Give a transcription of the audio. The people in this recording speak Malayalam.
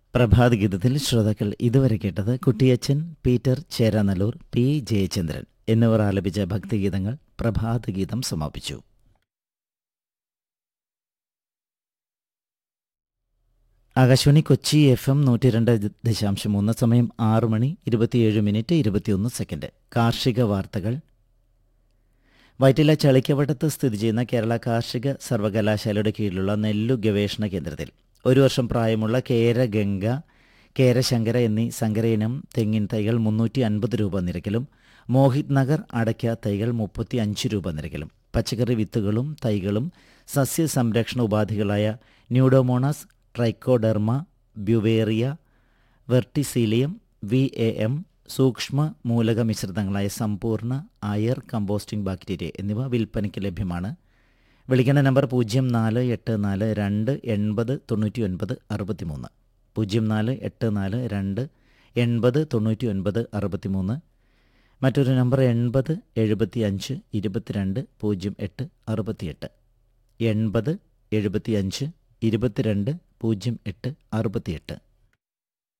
പ്രഭാത ഗീതത്തിൽ ശ്രോതാക്കൾ ഇതുവരെ കേട്ടത് കുട്ടിയച്ചൻ പീറ്റർ ചേരാനല്ലൂർ പി ജയചന്ദ്രൻ എന്നിവർ ആലപിച്ച ഭക്തിഗീതങ്ങൾ പ്രഭാത ഗീതം സമാപിച്ചു ആകാശവാണി കൊച്ചി എഫ് എം നൂറ്റി രണ്ട് ദശാംശം മൂന്ന് സമയം ആറ് മണി ഇരുപത്തിയേഴ് മിനിറ്റ് ഇരുപത്തിയൊന്ന് സെക്കൻഡ് കാർഷിക വാർത്തകൾ വൈറ്റില ചളിക്കവട്ടത്ത് സ്ഥിതി ചെയ്യുന്ന കേരള കാർഷിക സർവകലാശാലയുടെ കീഴിലുള്ള നെല്ലു ഗവേഷണ കേന്ദ്രത്തിൽ ഒരു വർഷം പ്രായമുള്ള കേരഗംഗ കേരശങ്കര എന്നീ സങ്കരയിനം തെങ്ങിൻ തൈകൾ മുന്നൂറ്റി അൻപത് രൂപ നിരക്കിലും മോഹിത് നഗർ അടയ്ക്ക തൈകൾ മുപ്പത്തി അഞ്ച് രൂപ നിരക്കിലും പച്ചക്കറി വിത്തുകളും തൈകളും സസ്യ സംരക്ഷണ ഉപാധികളായ pseudomonas trichoderma beauveria verticillium V A M സൂക്ഷ്മ മൂലക മിശ്രിതങ്ങളായ സമ്പൂർണ്ണ അയർ കമ്പോസ്റ്റിംഗ് ബാക്ടീരിയ എന്നിവ വിൽപ്പനയ്ക്ക് ലഭ്യമാണ് വിളിക്കേണ്ട നമ്പർ പൂജ്യം നാല് എട്ട് നാല് രണ്ട് എൺപത് തൊണ്ണൂറ്റി ഒൻപത് അറുപത്തി മൂന്ന് പൂജ്യം നാല് എട്ട് നാല് രണ്ട് എൺപത് തൊണ്ണൂറ്റി ഒൻപത് അറുപത്തി മൂന്ന് മറ്റൊരു നമ്പർ എൺപത് എഴുപത്തി അഞ്ച് ഇരുപത്തിരണ്ട് പൂജ്യം എട്ട് അറുപത്തിയെട്ട് എൺപത് എഴുപത്തി അഞ്ച് ഇരുപത്തിരണ്ട് പൂജ്യം എട്ട് അറുപത്തിയെട്ട്